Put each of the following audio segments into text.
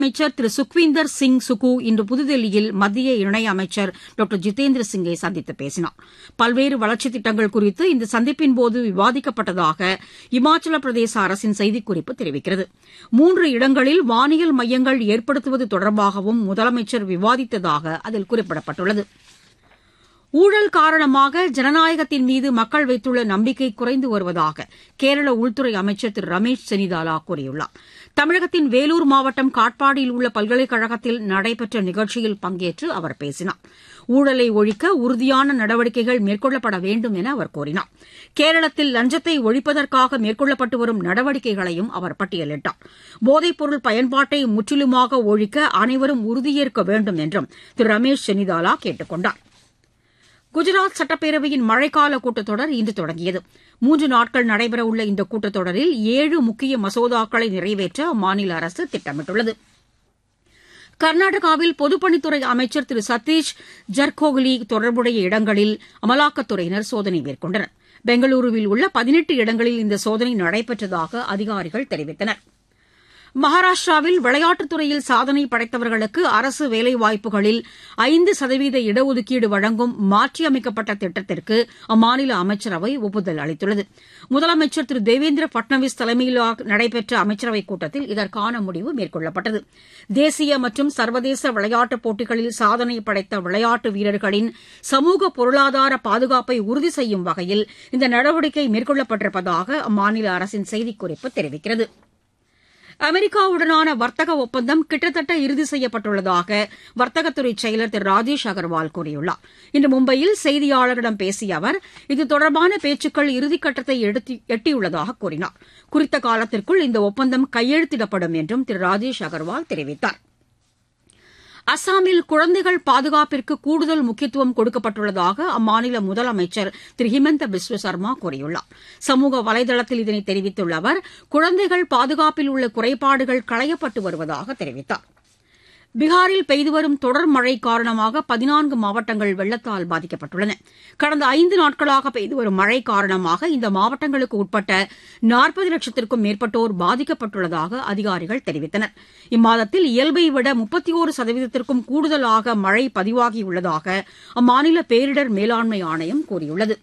அமைச்சர் திரு சுக்வீந்தர் சிங் சுகு இன்று புதுதில்லியில் மத்திய இணையமைச்சர் டாக்டர் ஜிதேந்திர சிங்கை சந்தித்து பேசினார் பல்வேறு வளர்ச்சித் திட்டங்கள் குறித்து இந்த சந்திப்பின்போது விவாதிக்கப்பட்டதாக இமாச்சல பிரதேச அரசின் செய்திக்குறிப்பு தெரிவிக்கிறது மூன்று இடங்களில் வானியல் மையங்கள் ஏற்படுத்துவது தொடர்பாகவும் முதலமைச்சர் விவாதித்ததாக அதில் குறிப்பிடப்பட்டுள்ளது ஊழல் காரணமாக ஜனநாயகத்தின் மீது மக்கள் வைத்துள்ள நம்பிக்கை குறைந்து வருவதாக கேரள உள்துறை அமைச்சர் திரு ரமேஷ் செனிதாலா கூறியுள்ளார் தமிழகத்தின் வேலூர் மாவட்டம் காட்பாடியில் உள்ள பல்கலைக்கழகத்தில் நடைபெற்ற நிகழ்ச்சியில் பங்கேற்று அவர் பேசினார் ஊழலை ஒழிக்க உறுதியான நடவடிக்கைகள் மேற்கொள்ளப்பட வேண்டும் என அவர் கூறினார் கேரளத்தில் லஞ்சத்தை ஒழிப்பதற்காக மேற்கொள்ளப்பட்டு வரும் நடவடிக்கைகளையும் அவர் பட்டியலிட்டார் போதைப்பொருள் பயன்பாட்டை முற்றிலுமாக ஒழிக்க அனைவரும் உறுதியேற்க வேண்டும் என்றும் திரு ரமேஷ் செனிதாலா கேட்டுக் கொண்டார் குஜராத் சட்டப்பேரவையின் மழைக்கால கூட்டத்தொடர் இன்று தொடங்கியது மூன்று நாட்கள் நடைபெறவுள்ள இந்த கூட்டத்தொடரில் ஏழு முக்கிய மசோதாக்களை நிறைவேற்ற அம்மாநில அரசு திட்டமிட்டுள்ளது கர்நாடகாவில் பொதுப்பணித்துறை அமைச்சர் திரு சதீஷ் ஜர்கோகலி தொடர்புடைய இடங்களில் அமலாக்கத்துறையினர் சோதனை மேற்கொண்டனர் பெங்களூருவில் உள்ள பதினெட்டு இடங்களில் இந்த சோதனை நடைபெற்றதாக அதிகாரிகள் தெரிவித்தனர் மகாராஷ்டிராவில் விளையாட்டுத் துறையில் சாதனை படைத்தவர்களுக்கு அரசு வேலைவாய்ப்புகளில் ஐந்து சதவீத இடஒதுக்கீடு வழங்கும் மாற்றியமைக்கப்பட்ட திட்டத்திற்கு அம்மாநில அமைச்சரவை ஒப்புதல் அளித்துள்ளது முதலமைச்சர் திரு தேவேந்திர பட்னவிஸ் தலைமையில் நடைபெற்ற அமைச்சரவைக் கூட்டத்தில் இதற்கான முடிவு மேற்கொள்ளப்பட்டது தேசிய மற்றும் சர்வதேச விளையாட்டுப் போட்டிகளில் சாதனை படைத்த விளையாட்டு வீரர்களின் சமூக பொருளாதார பாதுகாப்பை உறுதி செய்யும் வகையில் இந்த நடவடிக்கை மேற்கொள்ளப்பட்டிருப்பதாக அம்மாநில அரசின் செய்திக்குறிப்பு தெரிவிக்கிறது அமெரிக்காவுடனான வர்த்தக ஒப்பந்தம் கிட்டத்தட்ட இறுதி செய்யப்பட்டுள்ளதாக வர்த்தகத்துறை செயலர் திரு ராஜேஷ் அகர்வால் கூறியுள்ளார் இன்று மும்பையில் செய்தியாளர்களிடம் பேசிய அவர் இது தொடர்பான பேச்சுக்கள் இறுதிக்கட்டத்தை எட்டியுள்ளதாக கூறினார் குறித்த காலத்திற்குள் இந்த ஒப்பந்தம் கையெழுத்திடப்படும் என்றும் திரு ராஜேஷ் அகர்வால் தெரிவித்தார் அஸ்ஸாமில் குழந்தைகள் பாதுகாப்பிற்கு கூடுதல் முக்கியத்துவம் கொடுக்கப்பட்டுள்ளதாக அம்மாநில முதலமைச்சர் திரு ஹிமந்த பிஸ்வ சர்மா கூறியுள்ளார் சமூக வலைதளத்தில் இதனை தெரிவித்துள்ள அவர் குழந்தைகள் பாதுகாப்பில் உள்ள குறைபாடுகள் களையப்பட்டு வருவதாக தெரிவித்தார் பீகாரில் பெய்து வரும் தொடர் மழை காரணமாக பதினான்கு மாவட்டங்கள் வெள்ளத்தால் பாதிக்கப்பட்டுள்ளன கடந்த ஐந்து நாட்களாக பெய்து வரும் மழை காரணமாக இந்த மாவட்டங்களுக்கு உட்பட்ட நாற்பது லட்சத்திற்கும் மேற்பட்டோர் பாதிக்கப்பட்டுள்ளதாக அதிகாரிகள் தெரிவித்தனர் இம்மாதத்தில் இயல்பை விட முப்பத்தி ஒரு சதவீதத்திற்கும் கூடுதலாக மழை பதிவாகியுள்ளதாக அம்மாநில பேரிடர் மேலாண்மை ஆணையம் கூறியுள்ளது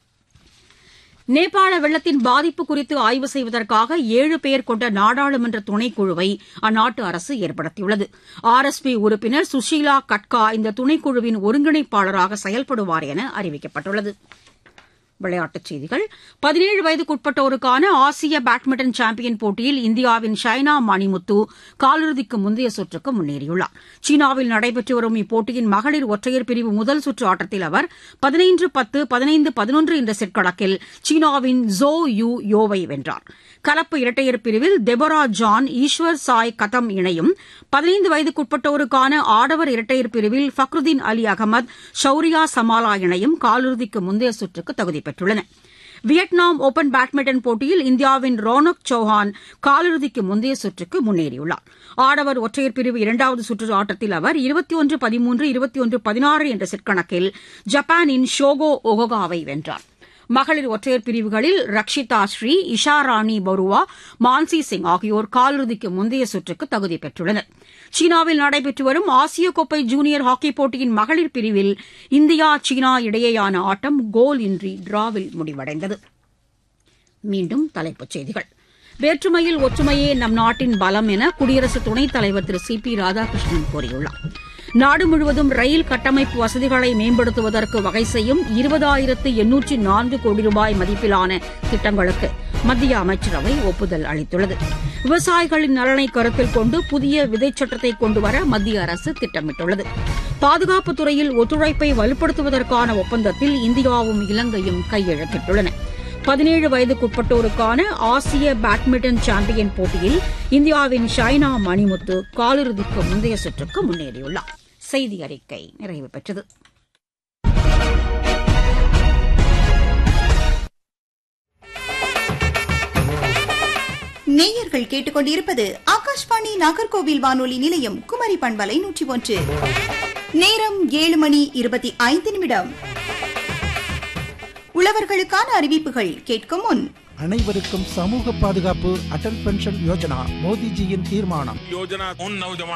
நேபாள வெள்ளத்தின் பாதிப்பு குறித்து ஆய்வு செய்வதற்காக ஏழு பேர் கொண்ட நாடாளுமன்ற துணைக்குழுவை அந்நாட்டு அரசு ஏற்படுத்தியுள்ளது ஆர் எஸ் பி உறுப்பினர் சுஷீலா கட்கா இந்த துணைக்குழுவின் ஒருங்கிணைப்பாளராக செயல்படுவார் என அறிவிக்கப்பட்டுள்ளது விளையாட்டுச் செய்திகள் பதினேழு வயதுக்குட்பட்டோருக்கான ஆசிய பேட்மிண்டன் சாம்பியன் போட்டியில் இந்தியாவின் ஷைனா மணிமுத்து காலிறுதிக்கு முந்தைய சுற்றுக்கு முன்னேறியுள்ளார் சீனாவில் நடைபெற்று வரும் இப்போட்டியின் மகளிர் ஒற்றையர் பிரிவு முதல் சுற்று ஆட்டத்தில் அவர் பதினைந்து பத்து பதினைந்து பதினொன்று என்ற செட் கணக்கில் சீனாவின் ஜோ யூ யோவை வென்றார் கலப்பு இரட்டையர் பிரிவில் டெபரா ஜான் ஈஸ்வர் சாய் கதம் இணையும் பதினைந்து வயதுக்குட்பட்டோருக்கான ஆடவர் இரட்டையர் பிரிவில் ஃபக்ருதீன் அலி அகமது ஷௌரியா சமாலா இணையும் காலிறுதிக்கு முந்தைய சுற்றுக்கு தகுதி பெற்றுள்ளன வியட்நாம் ஓபன் பேட்மிண்டன் போட்டியில் இந்தியாவின் ரோனக் சௌஹான் காலிறுதிக்கு முந்தைய சுற்றுக்கு முன்னேறியுள்ளார் ஆடவர் ஒற்றையர் பிரிவு இரண்டாவது சுற்று ஆட்டத்தில் அவர் இருபத்தி ஒன்று பதிமூன்று இருபத்தி ஒன்று பதினாறு என்ற செட் கணக்கில் ஜப்பானின் ஷோகோ ஒகோகாவை வென்றார் மகளிர் ஒற்றையர் பிரிவுகளில் ரக்ஷிதா ஸ்ரீ இஷா ராணி பருவா மான்சி சிங் ஆகியோர் காலிறுதிக்கு முந்தைய சுற்றுக்கு தகுதி பெற்றுள்ளனர் சீனாவில் நடைபெற்று வரும் ஆசிய கோப்பை ஜூனியர் ஹாக்கி போட்டியின் மகளிர் பிரிவில் இந்தியா சீனா இடையேயான ஆட்டம் கோல் இன்றி டிராவில் முடிவடைந்தது மீண்டும் தலைப்புச் செய்திகள் வேற்றுமையில் ஒற்றுமையே நம் நாட்டின் பலம் என குடியரசு துணைத் தலைவர் திரு சி பி ராதாகிருஷ்ணன் கூறியுள்ளார் நாடு முழுவதும் ரயில் கட்டமைப்பு வசதிகளை மேம்படுத்துவதற்கு வகை செய்யும் இருபதாயிரத்து எண்ணூற்றி நான்கு கோடி ரூபாய் மதிப்பிலான திட்டங்களுக்கு மத்திய அமைச்சரவை ஒப்புதல் அளித்துள்ளது விவசாயிகளின் நலனை கருத்தில் கொண்டு புதிய விதைச் சட்டத்தை கொண்டுவர மத்திய அரசு திட்டமிட்டுள்ளது பாதுகாப்புத் துறையில் ஒத்துழைப்பை வலுப்படுத்துவதற்கான ஒப்பந்தத்தில் இந்தியாவும் இலங்கையும் கையெழுத்திட்டுள்ளன பதினேழு வயதுக்குட்பட்டோருக்கான ஆசிய பேட்மிண்டன் சாம்பியன் போட்டியில் இந்தியாவின் ஷைனா மணிமுத்து காலிறுதிக்கு முந்தைய சுற்றுக்கு முன்னேறியுள்ளார் செய்தி அறிக்கை நிறைவு பெற்றது நேயர்கள் கேட்டுக்கொண்டிருப்பது ஆகாஷ்வாணி நாகர்கோவில் வானொலி நிலையம் குமரி பண்பலை நூற்றி ஒன்று நேரம் ஏழு மணி இருபத்தி ஐந்து நிமிடம் உழவர்களுக்கான அறிவிப்புகள் கேட்கும் முன் அனைவருக்கும் சமூக பாதுகாப்பு அடல் பென்ஷன் யோஜனா மோடிஜியின் தீர்மானம் योजना उन नौजवान